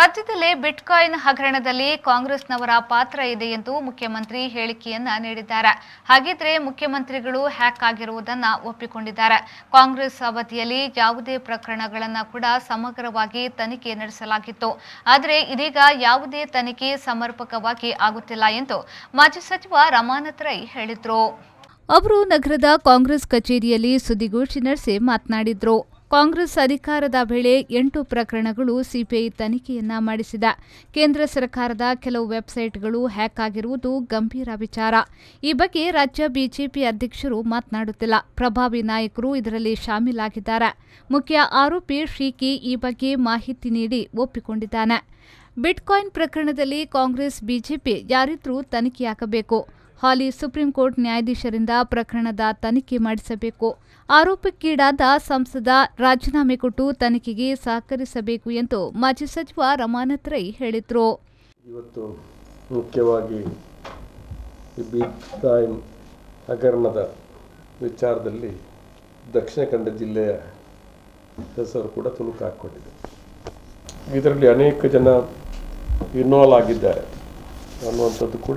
ರಾಜ್ಯದಲ್ಲಿ ಬಿಟ್ಕಾಯಿನ್ ಹಗರಣದಲ್ಲಿ ಕಾಂಗ್ರೆಸ್ನವರ ಪಾತ್ರ ಇದೆ ಎಂದು ಮುಖ್ಯಮಂತ್ರಿ ಹೇಳಿಕೆಯನ್ನ ನೀಡಿದ್ದಾರೆ ಹಾಗಿದ್ರೆ ಮುಖ್ಯಮಂತ್ರಿಗಳು ಹ್ಯಾಕ್ ಆಗಿರುವುದನ್ನ ಒಪ್ಪಿಕೊಂಡಿದ್ದಾರೆ ಕಾಂಗ್ರೆಸ್ ಅವಧಿಯಲ್ಲಿ ಯಾವುದೇ ಪ್ರಕರಣಗಳನ್ನ ಕೂಡ ಸಮಗ್ರವಾಗಿ ತನಿಖೆ ನಡೆಸಲಾಗಿತ್ತು ಆದರೆ ಇದೀಗ ಯಾವುದೇ ತನಿಖೆ ಸಮರ್ಪಕವಾಗಿ ಆಗುತ್ತಿಲ್ಲ ಎಂದು ಮಾಜಿ ಸಚಿವ ರಮಾನಾಥ್ ರೈ ಹೇಳಿದ್ರು ಅವರು ನಗರದ ಕಾಂಗ್ರೆಸ್ ಕಚೇರಿಯಲ್ಲಿ ಸುದ್ದಿಗೋಷ್ಠಿ ನಡೆಸಿ ಮಾತನಾಡಿದ್ರು ಕಾಂಗ್ರೆಸ್ ಅಧಿಕಾರದ ವೇಳೆ ಎಂಟು ಪ್ರಕರಣಗಳು ಸಿಪಿಐ ತನಿಖೆಯನ್ನ ಮಾಡಿಸಿದೆ ಕೇಂದ್ರ ಸರ್ಕಾರದ ಕೆಲವು ವೆಬ್ಸೈಟ್ಗಳು ಹ್ಯಾಕ್ ಆಗಿರುವುದು ಗಂಭೀರ ವಿಚಾರ ಈ ಬಗ್ಗೆ ರಾಜ್ಯ ಬಿಜೆಪಿ ಅಧ್ಯಕ್ಷರು ಮಾತನಾಡುತ್ತಿಲ್ಲ ಪ್ರಭಾವಿ ನಾಯಕರು ಇದರಲ್ಲಿ ಶಾಮೀಲಾಗಿದ್ದಾರೆ ಮುಖ್ಯ ಆರೋಪಿ ಶ್ರೀಕಿ ಈ ಬಗ್ಗೆ ಮಾಹಿತಿ ನೀಡಿ ಒಪ್ಪಿಕೊಂಡಿದ್ದಾನೆ ಬಿಟ್ಕಾಯಿನ್ ಪ್ರಕರಣದಲ್ಲಿ ಕಾಂಗ್ರೆಸ್ ಬಿಜೆಪಿ ಯಾರಿದ್ರೂ ತನಿಖೆಯಾಗಬೇಕು ಹಾಲಿ ಸುಪ್ರೀಂ ಕೋರ್ಟ್ ನ್ಯಾಯಾಧೀಶರಿಂದ ಪ್ರಕರಣದ ತನಿಖೆ ಮಾಡಿಸಬೇಕು ಆರೋಪಕ್ಕೀಡಾದ ಸಂಸದ ರಾಜೀನಾಮೆ ಕೊಟ್ಟು ತನಿಖೆಗೆ ಸಹಕರಿಸಬೇಕು ಎಂದು ಮಾಜಿ ಸಚಿವ ರಮಾನಾಥ್ ರೈ ಹೇಳಿದರು ಇವತ್ತು ಮುಖ್ಯವಾಗಿ ಈ ಬಿಟ್ಕಾಯಿನ್ ಹಗರಣದ ವಿಚಾರದಲ್ಲಿ ದಕ್ಷಿಣ ಕನ್ನಡ ಜಿಲ್ಲೆಯ ಹೆಸರು ಕೂಡ ತುಣುಕು ಹಾಕ್ಕೊಂಡಿದೆ ಇದರಲ್ಲಿ ಅನೇಕ ಜನ ಇನ್ವಾಲ್ವ್ ಆಗಿದ್ದಾರೆ ಅನ್ನುವಂಥದ್ದು ಕೂಡ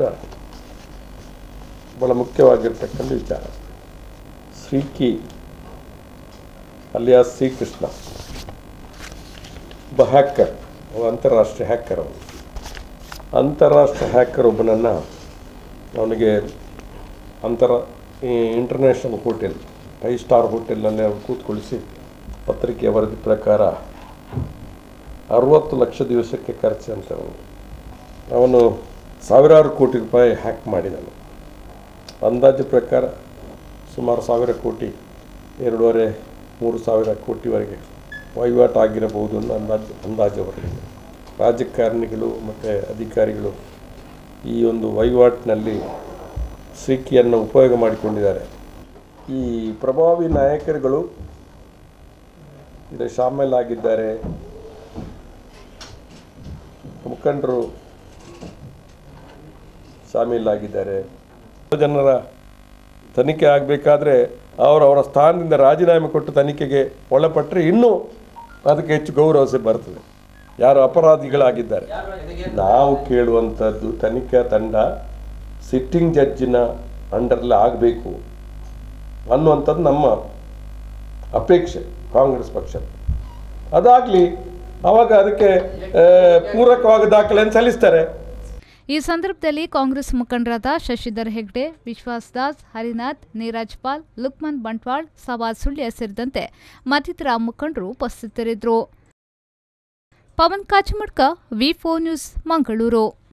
ಬಹಳ ಮುಖ್ಯವಾಗಿರ್ತಕ್ಕಂಥ ವಿಚಾರ ಶ್ರೀಕಿ ಅಲಿಯಾಸ್ ಶ್ರೀಕೃಷ್ಣ ಒಬ್ಬ ಹ್ಯಾಕರ್ ಅವ ಅಂತಾರಾಷ್ಟ್ರೀಯ ಹ್ಯಾಕರ್ ಅವನು ಅಂತಾರಾಷ್ಟ್ರೀಯ ಹ್ಯಾಕರ್ ಒಬ್ಬನನ್ನು ಅವನಿಗೆ ಅಂತರ ಈ ಇಂಟರ್ನ್ಯಾಷನಲ್ ಹೋಟೆಲ್ ಫೈವ್ ಸ್ಟಾರ್ ಹೋಟೆಲ್ನಲ್ಲಿ ಅವ್ರು ಕೂತ್ಕೊಳಿಸಿ ಪತ್ರಿಕೆಯ ವರದಿ ಪ್ರಕಾರ ಅರವತ್ತು ಲಕ್ಷ ದಿವಸಕ್ಕೆ ಖರ್ಚು ಅಂತ ಅವನು ಅವನು ಸಾವಿರಾರು ಕೋಟಿ ರೂಪಾಯಿ ಹ್ಯಾಕ್ ಮಾಡಿದನು ಅಂದಾಜು ಪ್ರಕಾರ ಸುಮಾರು ಸಾವಿರ ಕೋಟಿ ಎರಡೂವರೆ ಮೂರು ಸಾವಿರ ಕೋಟಿವರೆಗೆ ವಹಿವಾಟು ಆಗಿರಬಹುದು ಅನ್ನೋ ಅಂದಾಜು ಅಂದಾಜು ಅವರಿಗೆ ರಾಜಕಾರಣಿಗಳು ಮತ್ತು ಅಧಿಕಾರಿಗಳು ಈ ಒಂದು ವಹಿವಾಟಿನಲ್ಲಿ ಸಿಕ್ಕಿಯನ್ನು ಉಪಯೋಗ ಮಾಡಿಕೊಂಡಿದ್ದಾರೆ ಈ ಪ್ರಭಾವಿ ನಾಯಕರುಗಳು ಇದು ಶಾಮೀಲಾಗಿದ್ದಾರೆ ಮುಖಂಡರು ಶಾಮೀಲಾಗಿದ್ದಾರೆ ಜನರ ತನಿಖೆ ಆಗಬೇಕಾದ್ರೆ ಅವರು ಅವರ ಸ್ಥಾನದಿಂದ ರಾಜೀನಾಮೆ ಕೊಟ್ಟು ತನಿಖೆಗೆ ಒಳಪಟ್ಟರೆ ಇನ್ನೂ ಅದಕ್ಕೆ ಹೆಚ್ಚು ಗೌರವ ಬರ್ತದೆ ಯಾರು ಅಪರಾಧಿಗಳಾಗಿದ್ದಾರೆ ನಾವು ಕೇಳುವಂಥದ್ದು ತನಿಖಾ ತಂಡ ಸಿಟ್ಟಿಂಗ್ ಜಡ್ಜಿನ ಅಂಡರ್ಲಿ ಆಗಬೇಕು ಅನ್ನುವಂಥದ್ದು ನಮ್ಮ ಅಪೇಕ್ಷೆ ಕಾಂಗ್ರೆಸ್ ಪಕ್ಷ ಅದಾಗಲಿ ಆವಾಗ ಅದಕ್ಕೆ ಆ, ಪೂರಕವಾದ ದಾಖಲೆಯನ್ನು ಸಲ್ಲಿಸ್ತಾರೆ ಈ ಸಂದರ್ಭದಲ್ಲಿ ಕಾಂಗ್ರೆಸ್ ಮುಖಂಡರಾದ ಶಶಿಧರ್ ಹೆಗ್ಡೆ ವಿಶ್ವಾಸ್ ದಾಸ್ ಹರಿನಾಥ್ ನೀರಜ್ ಪಾಲ್ ಲುಕ್ಮನ್ ಬಂಟ್ವಾಳ್ ಸವಾದ್ ಸುಳ್ಯ ಸೇರಿದಂತೆ ಮತ್ತಿತರ ಮುಖಂಡರು ಉಪಸ್ಥಿತರಿದ್ದರು ಪವನ್ ಕಾಚಮಡ್ಕ ವಿ ನ್ಯೂಸ್ ಮಂಗಳೂರು